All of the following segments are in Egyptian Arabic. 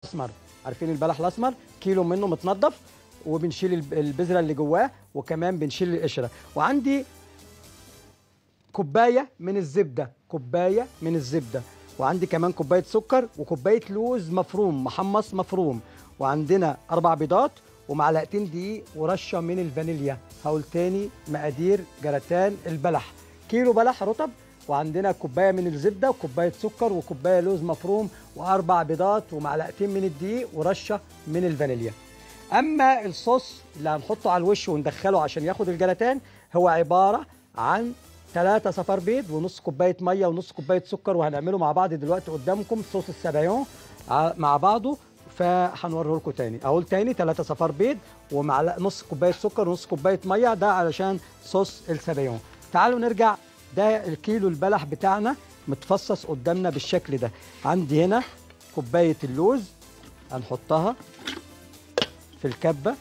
اسمر عارفين البلح الاسمر كيلو منه متنضف وبنشيل الب- البذره اللي جواه وكمان بنشيل القشره وعندي كوبايه من الزبده كوبايه من الزبده وعندي كمان كوبايه سكر وكوبايه لوز مفروم محمص مفروم وعندنا اربع بيضات ومعلقتين دقيق ورشه من الفانيليا هقول تاني مقادير جراتان البلح كيلو بلح رطب وعندنا كوبايه من الزبده وكوبايه سكر وكوبايه لوز مفروم واربع بيضات ومعلقتين من الدقيق ورشه من الفانيليا اما الصوص اللي هنحطه على الوش وندخله عشان ياخد الجلاتان هو عباره عن ثلاثة صفار بيض ونص كوباية مية ونص كوباية سكر وهنعمله مع بعض دلوقتي قدامكم صوص السبايون ع- مع بعضه فهنوريه لكم تاني اقول تاني ثلاثة صفار بيض ومعلقة نص كوباية سكر ونص كوباية مية ده علشان صوص السبايون تعالوا نرجع ده الكيلو البلح بتاعنا متفصص قدامنا بالشكل ده عندي هنا كوباية اللوز هنحطها في الكبة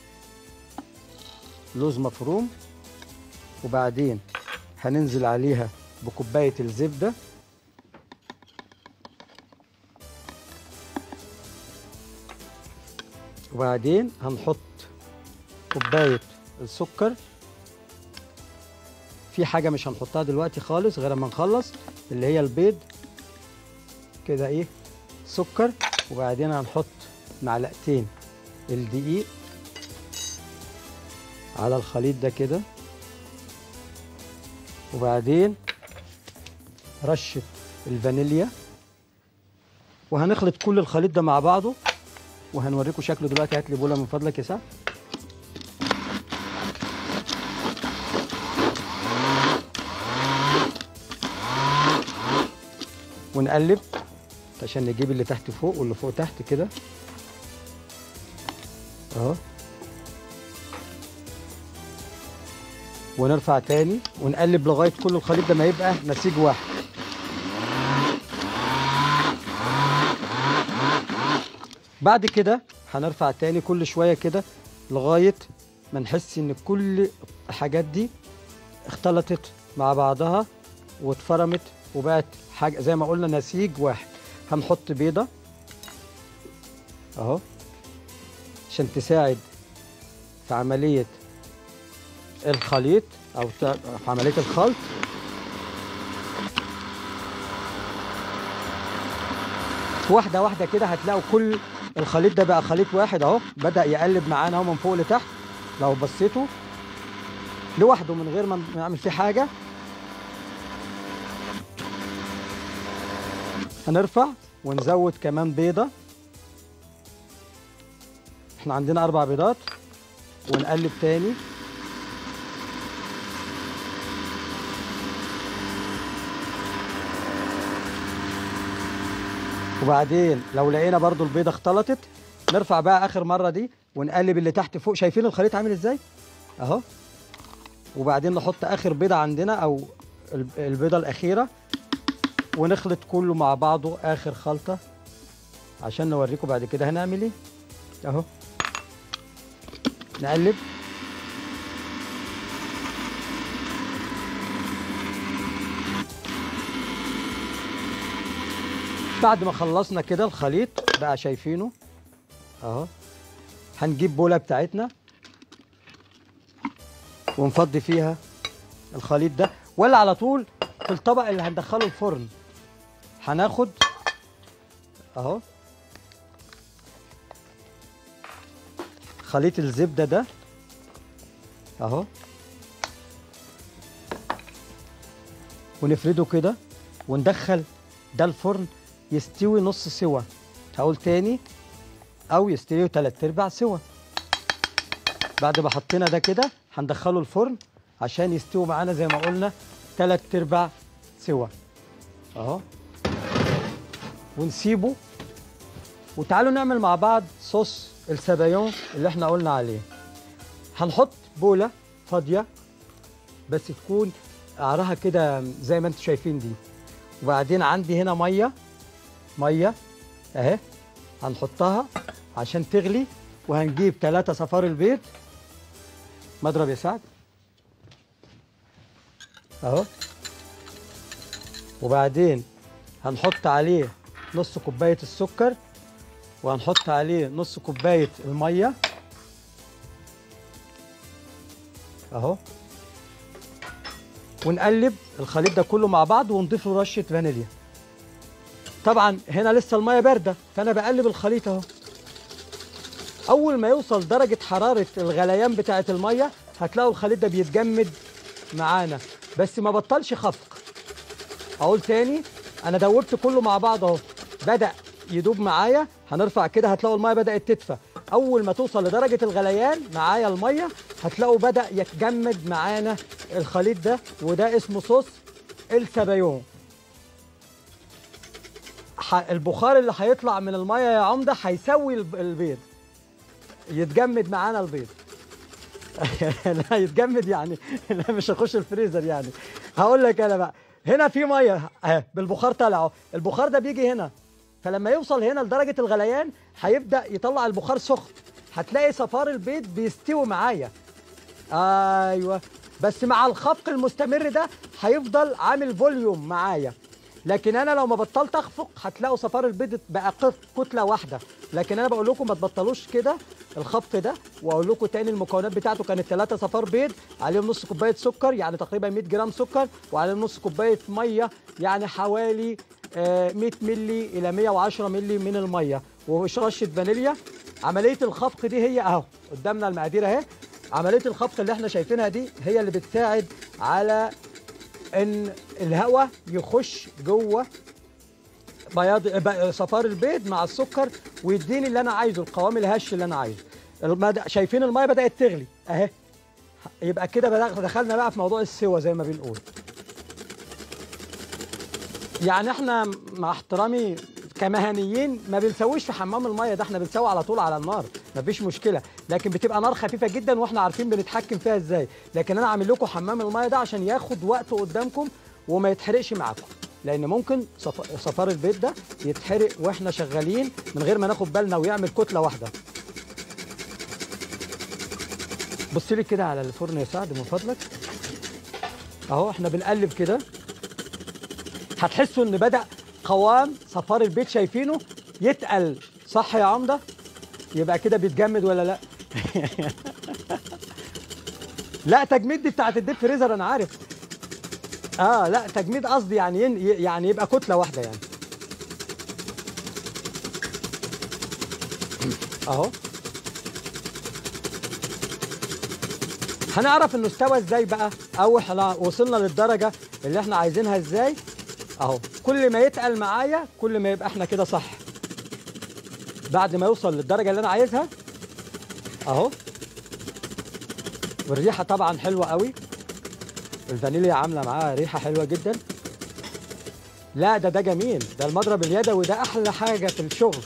لوز مفروم وبعدين هننزل عليها بكوباية الزبدة وبعدين هنحط كوباية السكر في حاجة مش هنحطها دلوقتي خالص غير ما نخلص اللي هي البيض كده ايه سكر وبعدين هنحط معلقتين الدقيق على الخليط ده كده وبعدين رشة الفانيليا وهنخلط كل الخليط ده مع بعضه وهنوريكم شكله دلوقتي هات لي بوله من فضلك يا سعد ونقلب عشان نجيب اللي تحت فوق واللي فوق تحت كده اهو ونرفع تاني ونقلب لغايه كل الخليط ده ما يبقى نسيج واحد بعد كده هنرفع تاني كل شويه كده لغايه ما نحس ان كل الحاجات دي اختلطت مع بعضها واتفرمت وبقت حاجه زي ما قلنا نسيج واحد هنحط بيضه اهو عشان تساعد في عمليه الخليط او ت- في عمليه الخلط واحده واحده كده هتلاقوا كل الخليط ده بقى خليط واحد اهو بدا يقلب معانا اهو من فوق لتحت لو بصيتوا لوحده من غير ما نعمل فيه حاجه هنرفع ونزود كمان بيضه احنا عندنا اربع بيضات ونقلب تاني وبعدين لو لقينا برضو البيضه اختلطت نرفع بقى اخر مره دي ونقلب اللي تحت فوق شايفين الخليط عامل ازاي اهو وبعدين نحط اخر بيضه عندنا او الب- البيضه الاخيره ونخلط كله مع بعضه اخر خلطه عشان نوريكم بعد كده هنعمل ايه اهو نقلب بعد ما خلصنا كده الخليط بقى شايفينه اهو هنجيب بوله بتاعتنا ونفضي فيها الخليط ده ولا على طول في الطبق اللي هندخله الفرن هناخد اهو خليط الزبده ده اهو ونفرده كده وندخل ده الفرن يستوي نص سوا هقول تاني او يستوي تلات ارباع سوا بعد ما حطينا ده كده هندخله الفرن عشان يستوي معانا زي ما قلنا تلات ارباع سوا اهو ونسيبه وتعالوا نعمل مع بعض صوص السبايون اللي احنا قلنا عليه هنحط بوله فاضيه بس تكون قعرها كده زي ما انتم شايفين دي وبعدين عندي هنا ميه ميه اهي هنحطها عشان تغلي وهنجيب ثلاثة صفار البيض مضرب يا سعد اهو وبعدين هنحط عليه نص كوباية السكر وهنحط عليه نص كوبايه الميه اهو ونقلب الخليط ده كله مع بعض ونضيف له رشه فانيليا طبعا هنا لسه الميه بارده فانا بقلب الخليط اهو اول ما يوصل درجه حراره الغليان بتاعه الميه هتلاقوا الخليط ده بيتجمد معانا بس ما بطلش خفق اقول تاني انا دوبت كله مع بعض اهو بدا يدوب معايا هنرفع كده هتلاقوا الميه بدات تدفى اول ما توصل لدرجه الغليان معايا الميه هتلاقوا بدا يتجمد معانا الخليط ده وده اسمه صوص السبايون ح- البخار اللي هيطلع من الميه يا عمده هيسوي الب- البيض يتجمد معانا البيض لا يتجمد يعني لا مش هخش الفريزر يعني هقول لك انا بقى هنا في ميه اهي بالبخار طالع اهو البخار ده بيجي هنا فلما يوصل هنا لدرجه الغليان هيبدا يطلع البخار سخن هتلاقي صفار البيض بيستوي معايا ايوه بس مع الخفق المستمر ده هيفضل عامل فوليوم معايا لكن انا لو ما بطلت اخفق هتلاقوا صفار البيض بقى قط- كتله واحده لكن انا بقول لكم ما تبطلوش كده الخفق ده واقول لكم تاني المكونات بتاعته كانت 3 صفار بيض عليهم نص كوبايه سكر يعني تقريبا 100 جرام سكر وعليهم نص كوبايه ميه يعني حوالي آه، 100 ملي الى 110 ملي من الميه ورشه فانيليا عمليه الخفق دي هي اهو قدامنا المقادير اهي عمليه الخفق اللي احنا شايفينها دي هي اللي بتساعد على ان الهواء يخش جوه بياض ب- صفار البيض مع السكر ويديني اللي انا عايزه القوام الهش اللي انا عايزه المد... شايفين الميه بدات تغلي اهي يبقى كده بدأ- دخلنا بقى في موضوع السوى زي ما بنقول يعني احنا مع احترامي كمهنيين ما بنسويش في حمام الميه ده احنا بنسوي على طول على النار مفيش مشكله لكن بتبقى نار خفيفه جدا واحنا عارفين بنتحكم فيها ازاي لكن انا عامل لكم حمام الميه ده عشان ياخد وقت قدامكم وما يتحرقش معاكم لان ممكن صف- صفار البيض ده يتحرق واحنا شغالين من غير ما ناخد بالنا ويعمل كتله واحده بص لي كده على الفرن يا سعد من فضلك اهو احنا بنقلب كده هتحسوا ان بدا قوام صفار البيض شايفينه يتقل صح يا عمده يبقى كده بيتجمد ولا لا لا تجميد دي بتاعت الديب فريزر انا عارف اه لا تجميد قصدي يعني ين... يعني يبقى كتله واحده يعني اهو هنعرف انه استوى ازاي بقى او احنا وصلنا للدرجه اللي احنا عايزينها ازاي اهو كل ما يتقل معايا كل ما يبقى احنا كده صح بعد ما يوصل للدرجه اللي انا عايزها اهو والريحه طبعا حلوه قوي الفانيليا عامله معاها ريحه حلوه جدا لا ده ده جميل ده المضرب اليدوي ده احلى حاجه في الشغل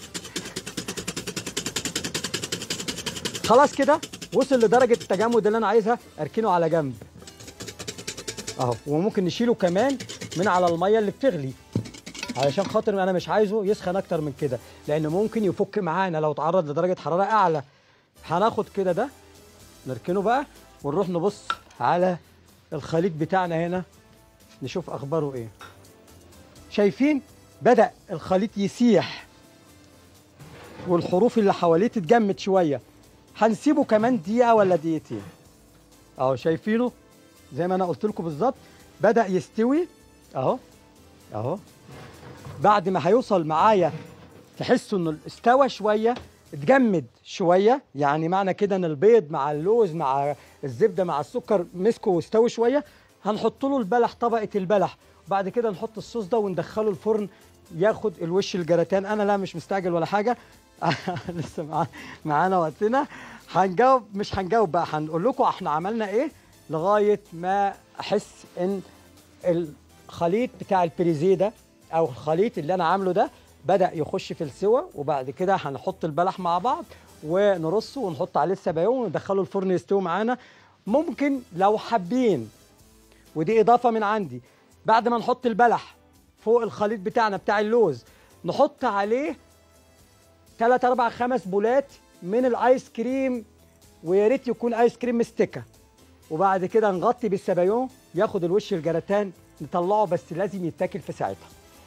خلاص كده وصل لدرجه التجمد اللي انا عايزها اركنه على جنب اهو وممكن نشيله كمان من على الميه اللي بتغلي علشان خاطر انا مش عايزه يسخن اكتر من كده لان ممكن يفك معانا لو اتعرض لدرجه حراره اعلى هناخد كده ده نركنه بقى ونروح نبص على الخليط بتاعنا هنا نشوف اخباره ايه شايفين بدا الخليط يسيح والحروف اللي حواليه تتجمد شويه هنسيبه كمان دقيقه ولا دقيقتين اهو شايفينه زي ما انا قلت لكم بالظبط بدا يستوي اهو اهو بعد ما هيوصل معايا تحسوا انه استوى شويه اتجمد شويه يعني معنى كده ان البيض مع اللوز مع الزبده مع السكر مسكوا واستووا شويه هنحط له البلح طبقه البلح وبعد كده نحط الصوص ده وندخله الفرن ياخد الوش الجراتان انا لا مش مستعجل ولا حاجه لسه مع- معانا وقتنا هنجاوب مش هنجاوب بقى هنقول لكم احنا عملنا ايه لغايه ما احس ان الخليط بتاع البريزيه ده او الخليط اللي انا عامله ده بدا يخش في السوا وبعد كده هنحط البلح مع بعض ونرصه ونحط عليه السبايون وندخله الفرن يستوي معانا ممكن لو حابين ودي اضافه من عندي بعد ما نحط البلح فوق الخليط بتاعنا بتاع اللوز نحط عليه 3 4 5 بولات من الايس كريم ويا ريت يكون ايس كريم مستكه وبعد كده نغطي بالسبايون ياخد الوش الجراتان نطلعه بس لازم يتاكل في ساعتها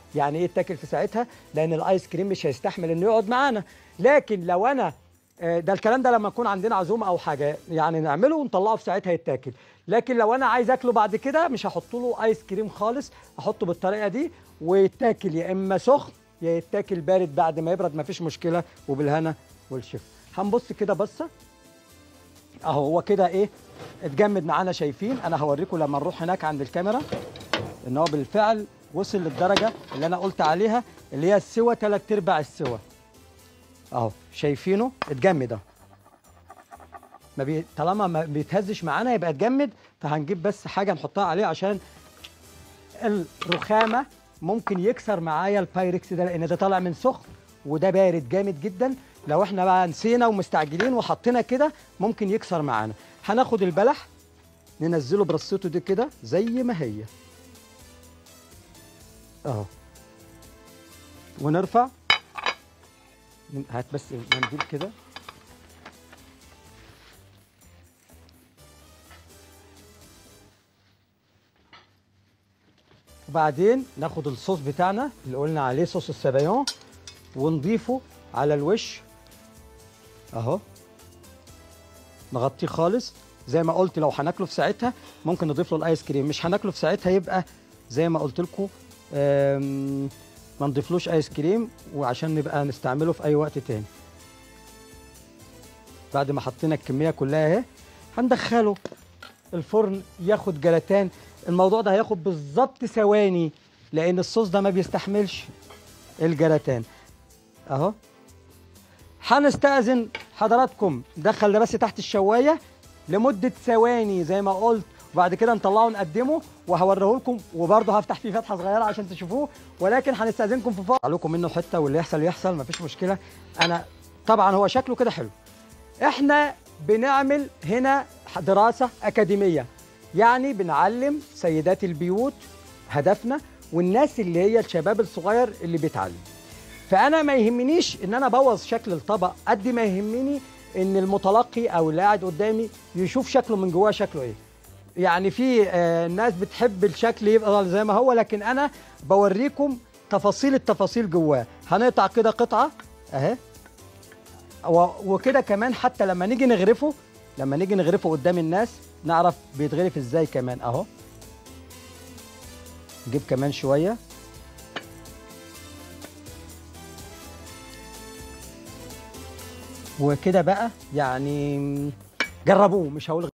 يعني ايه يتاكل في ساعتها لان الايس كريم مش هيستحمل انه يقعد معانا لكن لو انا آه، ده الكلام ده لما يكون عندنا عزومه او حاجه يعني نعمله ونطلعه في ساعتها يتاكل لكن لو انا عايز اكله بعد كده مش هحط له ايس كريم خالص احطه بالطريقه دي ويتاكل يا اما سخن يا يتاكل بارد بعد ما يبرد مفيش مشكله وبالهنا والشفا هنبص كده بصه اهو هو كده ايه اتجمد معانا شايفين انا هوريكم لما نروح هناك عند الكاميرا ان هو بالفعل وصل للدرجه اللي انا قلت عليها اللي هي السوى ثلاث ارباع السوى اهو شايفينه اتجمد اهو ما بي... طالما ما بيتهزش معانا يبقى اتجمد فهنجيب بس حاجه نحطها عليه عشان الرخامه ممكن يكسر معايا البايركس ده لان ده طالع من سخن وده بارد جامد جدا لو احنا بقى نسينا ومستعجلين وحطينا كده ممكن يكسر معانا هناخد البلح ننزله برصته دي كده زي ما هي اهو ونرفع من- هات بس منديل كده وبعدين ناخد الصوص بتاعنا اللي قلنا عليه صوص السبايون ونضيفه على الوش اهو نغطيه خالص زي ما قلت لو هناكله في ساعتها ممكن نضيف له الايس كريم مش هناكله في ساعتها يبقى زي ما قلت لكم آم، ما نضيفلوش ايس كريم وعشان نبقى نستعمله في اي وقت تاني بعد ما حطينا الكميه كلها اهي هندخله الفرن ياخد جلاتان الموضوع ده هياخد بالظبط ثواني لان الصوص ده ما بيستحملش الجلاتان اهو هنستأذن حضراتكم دخل ده بس تحت الشوايه لمده ثواني زي ما قلت وبعد كده نطلعه نقدمه وهوريه لكم وبرضه هفتح فيه فتحه صغيره عشان تشوفوه ولكن هنستأذنكم في فاصل لكم منه حته واللي يحصل يحصل مفيش مشكله انا طبعا هو شكله كده حلو احنا بنعمل هنا دراسه اكاديميه يعني بنعلم سيدات البيوت هدفنا والناس اللي هي الشباب الصغير اللي بيتعلم فانا ما يهمنيش ان انا ابوظ شكل الطبق قد ما يهمني ان المتلقي او اللي قاعد قدامي يشوف شكله من جواه شكله ايه يعني في آه، ناس بتحب الشكل يبقى زي ما هو لكن انا بوريكم تفاصيل التفاصيل جواه هنقطع كده قطعه اهي و- وكده كمان حتى لما نيجي نغرفه لما نيجي نغرفه قدام الناس نعرف بيتغرف ازاي كمان اهو نجيب كمان شويه وكده بقى يعني جربوه مش هقول